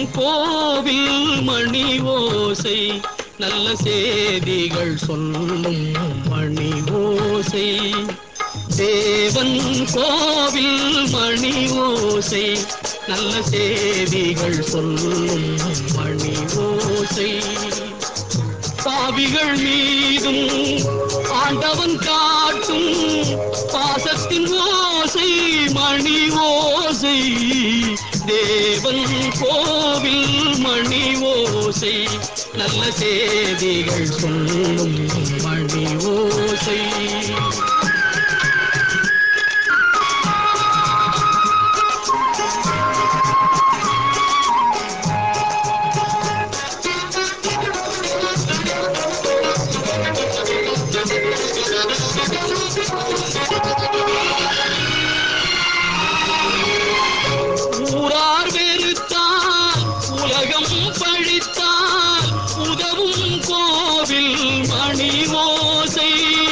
கோவில் மணி ஓசை நல்ல செய்திகள் சொல்லும் மணி ஓசை தேவன் கோவில் மணி ஓசை நல்ல செய்திகள் சொல்லும் மணி ஓசை பாவிகள் மீதும் ஆண்டவன் காட்டும் பாசத்தின் ஓசை மணி ஓசை தேவன் கோவில் மணி ஓசை நல்ல செய்திகள் சொல்லும் மணி ஓசை ஊரார் வெறுத்தால் உலகம் பழித்தால் உதவும் கோவில் மணி ஓசை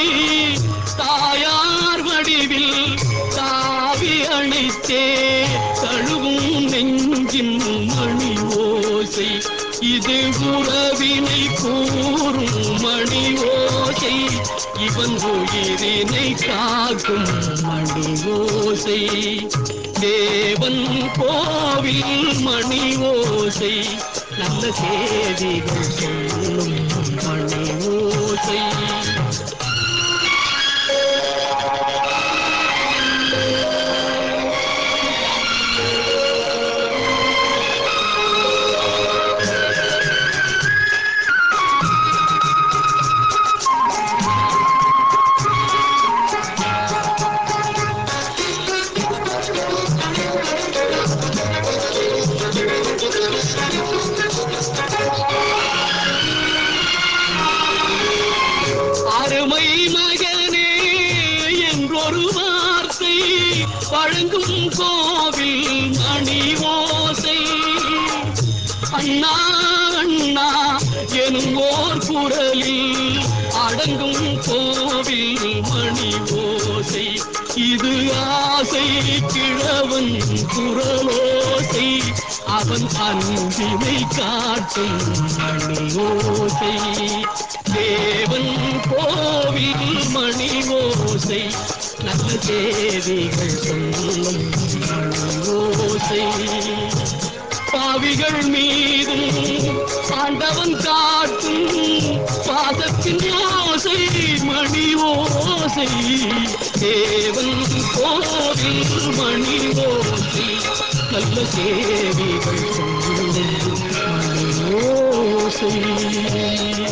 தாயார் வடிவில் தாவி அணைத்தே தழுவும் நெஞ்சின் மணி ஓசை இது உறவினை கூறும் மணி ஓசை இவன் உயிரினை காக்கும் மணி ஓசை தேவன் கோவில் மணி ஓசை நல்ல செய்திகள் சொல்லும் மணி ஓசை அருமை மகனே என்றொரு வார்த்தை வழங்கும் கோவில் மணி ஓசை அண்ணா அண்ணா எனும் ஓர் குரலில் அடங்கும் கோவில் மணி ஓசை இது ஆசை கிழவன் குரலோசை அவன் அன்பினை காட்டும் மணி ஓசை தேவன் கோவில் மணி ஓசை நல்ல தேவிகள் சொல்லும் மணி ஓசை பாவிகள் மீதும் ஆண்டவன் காட்டும் பாதத்தின் ஓசை மணி ஓசை தேவன் கோவில் மணி ஓசை நல்ல சேவிகள் சொல்லும் மணி ஓசை